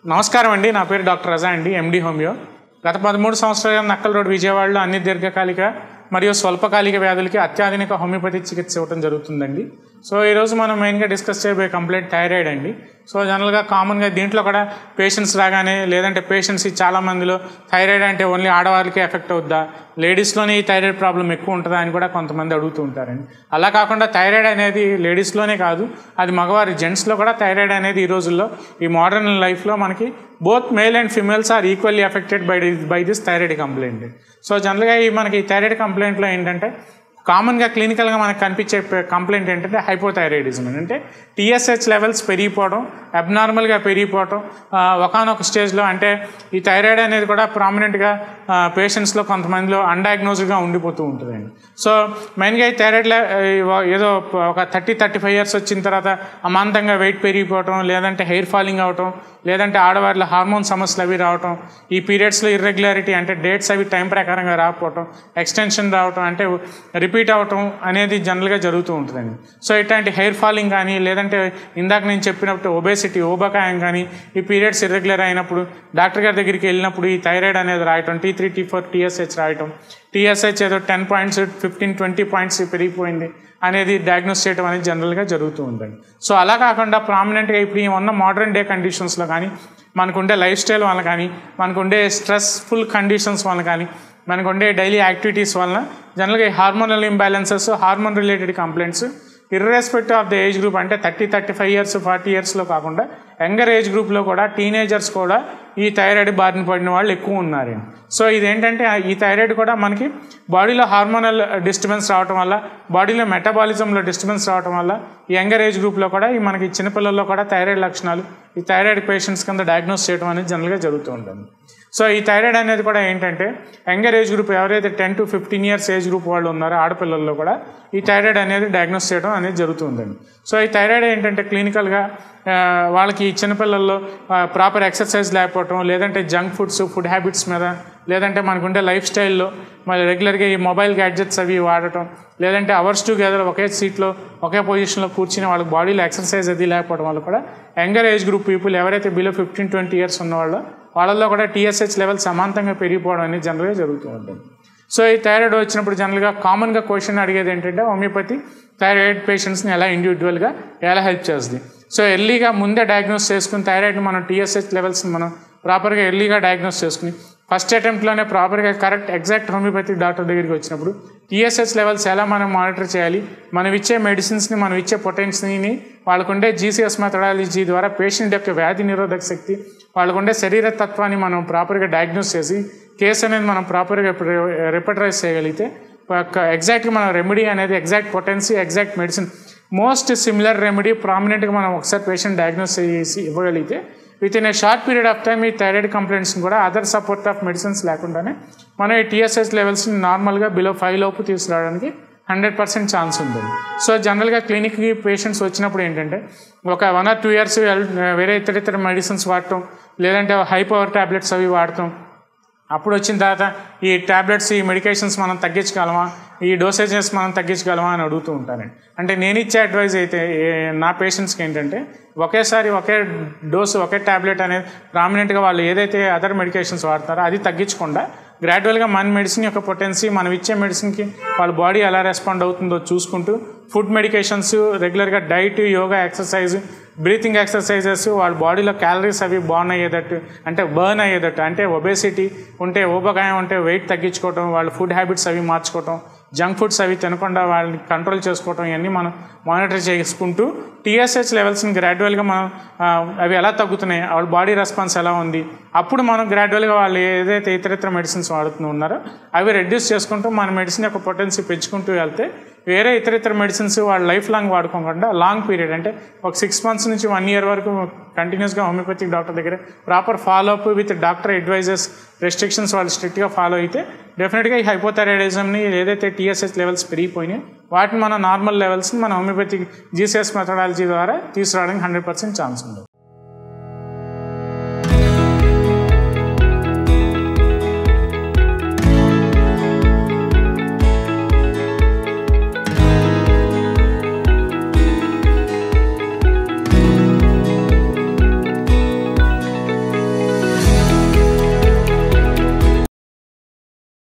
నమస్కారం అండి నా పేరు డాక్టర్ రజా అండి ఎండి హోమియో గత పదమూడు సంవత్సరాలుగా నక్కల్ రోడ్ విజయవాడలో అన్ని దీర్ఘకాలిక మరియు స్వల్పకాలిక వ్యాధులకి అత్యాధునిక హోమియోపతి చికిత్స ఇవ్వడం జరుగుతుందండి సో ఈరోజు మనం మెయిన్గా డిస్కస్ చేయబోయే కంప్లైంట్ థైరాయిడ్ అండి సో జనరల్గా కామన్గా దీంట్లో కూడా పేషెంట్స్ రాగానే లేదంటే పేషెంట్స్ చాలా మందిలో థైరాయిడ్ అంటే ఓన్లీ ఆడవాళ్ళకి ఎఫెక్ట్ అవుద్దా లేడీస్లోనే ఈ థైరాయిడ్ ప్రాబ్లం ఎక్కువ ఉంటుందా అని కూడా కొంతమంది అడుగుతూ ఉంటారండి అలా కాకుండా థైరాయిడ్ అనేది లేడీస్లోనే కాదు అది మగవారి జెంట్స్లో కూడా థైరాయిడ్ అనేది ఈ రోజుల్లో ఈ మోడర్న్ లైఫ్లో మనకి both male and females are equally affected by by this thyroid complaint so జనరల్గా ఈ మనకి థైరాయిడ్ కంప్లైంట్లో ఏంటంటే కామన్గా క్లినికల్గా మనకు కనిపించే కంప్లైంట్ ఏంటంటే హైపోథైరాయిడిజం అంటే టీఎస్హెచ్ లెవెల్స్ పెరిగిపోవడం అబ్నార్మల్గా పెరిగిపోవడం ఒకనొక స్టేజ్లో అంటే ఈ థైరాయిడ్ అనేది కూడా ప్రామినెంట్గా పేషెంట్స్లో కొంతమందిలో అన్డయాగ్నోజ్డ్గా ఉండిపోతూ ఉంటుందండి సో మెయిన్గా ఈ థైరాయిడ్ ఏదో ఒక థర్టీ థర్టీ ఫైవ్ ఇయర్స్ వచ్చిన తర్వాత అమాంతంగా వెయిట్ పెరిగిపోవటం లేదంటే హెయిర్ ఫాలింగ్ అవటం లేదంటే ఆడవారిలో హార్మోన్ సమస్యలు అవి రావటం ఈ పీరియడ్స్లో ఇర్రెగ్యులారిటీ అంటే డేట్స్ అవి టైం ప్రకారంగా రాకపోవటం ఎక్స్టెన్షన్ రావటం అంటే రిపీట్ అవటం అనేది జనరల్గా జరుగుతూ ఉంటుందండి సో ఇట్లాంటి హెయిర్ ఫాలింగ్ కానీ లేదంటే ఇందాక నేను చెప్పినప్పుడు ఒబేసిటీ ఓబకాయం కానీ ఈ పీరియడ్స్ ఇర్రెగ్యులర్ అయినప్పుడు డాక్టర్ గారి దగ్గరికి వెళ్ళినప్పుడు ఈ థైరాయిడ్ అనేది రాయటం T three T four TSH రాయటం టీఎస్హెచ్ ఏదో ten points fifteen twenty points పెరిగిపోయింది అనేది డయాగ్నోస్ చేయడం అనేది జనరల్గా జరుగుతూ ఉంటుంది సో అలా కాకుండా ప్రామినెంట్గా ఇప్పుడు ఈ ఉన్న మోడర్న్ డే కండిషన్స్లో కానీ మనకుండే లైఫ్ స్టైల్ వల్ల కానీ మనకుండే స్ట్రెస్ఫుల్ కండిషన్స్ వల్ల కానీ మనకు ఉండే డైలీ యాక్టివిటీస్ వలన జనరల్గా ఈ hormonal imbalances hormone related complaints irrespective of the age group అంటే thirty thirty five years forty ఇయర్స్లో కాకుండా యంగర్ ఏజ్ గ్రూప్లో కూడా టీనేజర్స్ కూడా ఈ థైరాయిడ్ బారిన పడిన వాళ్ళు ఎక్కువ ఉన్నారండి సో ఇదేంటంటే ఈ థైరాయిడ్ కూడా మనకి బాడీలో హార్మోనల్ డిస్టర్బెన్స్ రావటం వల్ల బాడీలో మెటబాలిజంలో డిస్టర్బెన్స్ రావటం వల్ల ఈ యంగర్ ఏజ్ గ్రూప్లో కూడా ఈ మనకి చిన్నపిల్లల్లో కూడా థైరాయిడ్ లక్షణాలు ఈ థైరాయిడ్ పేషెంట్స్ కింద డయాగ్నోస్ చేయడం అనేది జనరల్గా జరుగుతూ ఉంటుంది సో ఈ థైరాయిడ్ అనేది కూడా ఏంటంటే యంగర్ ఏజ్ గ్రూప్ ఎవరైతే ten to fifteen years age group వాళ్ళు ఉన్నారో ఆడపిల్లల్లో కూడా ఈ థైరాయిడ్ అనేది డయాగ్నోస్ చేయడం అనేది జరుగుతుందండి సో ఈ థైరాయిడ్ ఏంటంటే క్లినికల్గా వాళ్ళకి చిన్నపిల్లల్లో ప్రాపర్ ఎక్సర్సైజ్ లేకపోవటం లేదంటే జంక్ ఫుడ్స్ ఫుడ్ హ్యాబిట్స్ మీద లేదంటే మనకుండే లైఫ్ స్టైల్లో మళ్ళీ రెగ్యులర్గా ఈ మొబైల్ గ్యాడ్జెట్స్ అవి వాడటం లేదంటే అవర్స్ టుగెదర్ ఒకే సీట్లో ఒకే పొజిషన్లో కూర్చుని వాళ్ళకి బాడీలో ఎక్సర్సైజ్ అది లేకపోవడం వల్ల కూడా యంగర్ ఏజ్ గ్రూప్ పీపుల్ ఎవరైతే బిలో ఫిఫ్టీన్ ట్వంటీ ఇయర్స్ ఉన్నవాళ్ళో వాళ్ళల్లో కూడా టీఎస్హెచ్ లెవెల్ సమాంతంగా పెరిగిపోవడం అనేది జనరల్గా జరుగుతూ ఉంటుంది సో ఈ థైరాయిడ్ వచ్చినప్పుడు జనరల్గా కామన్గా క్వశ్చన్ అడిగేది ఏంటంటే హోమియోపతి థైరాయిడ్ పేషెంట్స్ని ఎలా ఇండివిజువల్గా ఎలా హెల్ప్ చేస్తుంది సో ఎర్లీగా ముందే డయాగ్నోస్ చేసుకుని థైరాయిడ్ని మనం టీఎస్హెచ్ లెవెల్స్ని మనం ప్రాపర్గా ఎర్లీగా డయాగ్నోస్ చేసుకుని ఫస్ట్ అటెంప్ట్లోనే ప్రాపర్గా కరెక్ట్ ఎగ్జాక్ట్ హోమియోపతి డాక్టర్ దగ్గరికి వచ్చినప్పుడు టీఎస్హెచ్ లెవెల్స్ ఎలా మనం మానిటర్ చేయాలి మనం ఇచ్చే మెడిసిన్స్ని మనం ఇచ్చే పొటెన్షియల్ని వాళ్ళకుండే జీసీఎస్ మెథడాలజీ ద్వారా పేషెంట్ యొక్క వ్యాధి నిరోధక శక్తి వాళ్ళకుండే శరీర తత్వాన్ని మనం ప్రాపర్గా డయాగ్నోస్ చేసి కేసు అనేది మనం ప్రాపర్గా రిపటరైజ్ చేయగలిగితే ఎగ్జాక్ట్గా మన రెమెడీ అనేది exact potency exact medicine most similar remedy ప్రామినెంట్గా మనం ఒకసారి పేషెంట్ డయాగ్నోస్ చేసి ఇవ్వగలిగితే with in a short period of time ఈ థైరాయిడ్ కంప్లైంట్స్ని కూడా అదర్ సపోర్ట్ ఆఫ్ మెడిసిన్స్ లేకుండానే మనం ఈ టీఎస్ఎస్ లెవెల్స్ని నార్మల్గా బిలో ఫైవ్ లోపు తీసుకురావడానికి హండ్రెడ్ పర్సెంట్ ఛాన్స్ ఉంటుంది సో జనరల్గా క్లినిక్కి పేషెంట్స్ వచ్చినప్పుడు ఏంటంటే ఒక వన్ ఆర్ టూ ఇయర్స్ వేరే ఇతర ఇతర మెడిసిన్స్ వాడటం లేదంటే హై పవర్ ట్యాబ్లెట్స్ అవి వాడటం అప్పుడు వచ్చిన తర్వాత ఈ ట్యాబ్లెట్స్ ఈ మెడికేషన్స్ మనం తగ్గించగలమా ఈ డోసేజెస్ మనం తగ్గించగలమా అని అడుగుతూ ఉంటారండి అంటే నేను ఇచ్చే అడ్వైజ్ అయితే నా పేషెంట్స్కి ఏంటంటే ఒకేసారి ఒకే డోసు ఒకే ట్యాబ్లెట్ అనేది ప్రామినెంట్గా వాళ్ళు ఏదైతే అదర్ మెడికేషన్స్ వాడతారో అది తగ్గించకుండా గ్రాడ్యువల్గా మన మెడిసిన్ యొక్క పొటెన్సీ మనం ఇచ్చే మెడిసిన్కి వాళ్ళ బాడీ ఎలా రెస్పాండ్ అవుతుందో చూసుకుంటూ ఫుడ్ మెడికేషన్స్ రెగ్యులర్గా diet yoga exercise breathing exercises వాళ్ళ బాడీలో క్యాలరీస్ అవి బర్న్ అయ్యేటట్టు అంటే బర్న్ అయ్యేటట్టు అంటే ఒబేసిటీ ఉంటే ఊబకాయం ఉంటే వెయిట్ తగ్గించుకోవటం వాళ్ళ ఫుడ్ హ్యాబిట్స్ అవి మార్చుకోవటం జంక్ ఫుడ్స్ అవి తినకుండా వాళ్ళని కంట్రోల్ చేసుకోవటం ఇవన్నీ మనం మానిటర్ చేసుకుంటూ టీఎస్హెచ్ లెవెల్స్ని గ్రాడ్యువల్గా మనం అవి ఎలా తగ్గుతున్నాయి వాళ్ళ బాడీ రెస్పాన్స్ ఎలా ఉంది అప్పుడు మనం గ్రాడ్యువల్గా వాళ్ళు ఏదైతే ఇతరితర మెడిసిన్స్ వాడుతూ ఉన్నారో అవి రెడ్యూస్ చేసుకుంటూ మన మెడిసిన్ యొక్క పొటెన్సీ పెంచుకుంటూ వెళ్తే వేరే ఇతర ఇతర మెడిసిన్స్ వాళ్ళు లైఫ్ లాంగ్ వాడుకోకుండా లాంగ్ పీరియడ్ అంటే ఒక సిక్స్ మంత్స్ నుంచి వన్ ఇయర్ వరకు కంటిన్యూస్గా హోమియోపతిక్ డాక్టర్ దగ్గర proper follow up with doctor advises restrictions వాళ్ళు స్ట్రిక్ట్గా ఫాలో అయితే డెఫినెట్గా ఈ హైపోథైరాయిడిజంని ఏదైతే టీఎస్ఎస్ లెవెల్స్ పెరిగిపోయినాయి వాటిని మన నార్మల్ లెవెల్స్ని మన హోమియోపతిక్ జీసీఎస్ మెథడాలజీ ద్వారా తీసుకురావడానికి హండ్రెడ్ పర్సెంట్ ఛాన్స్ ఉంది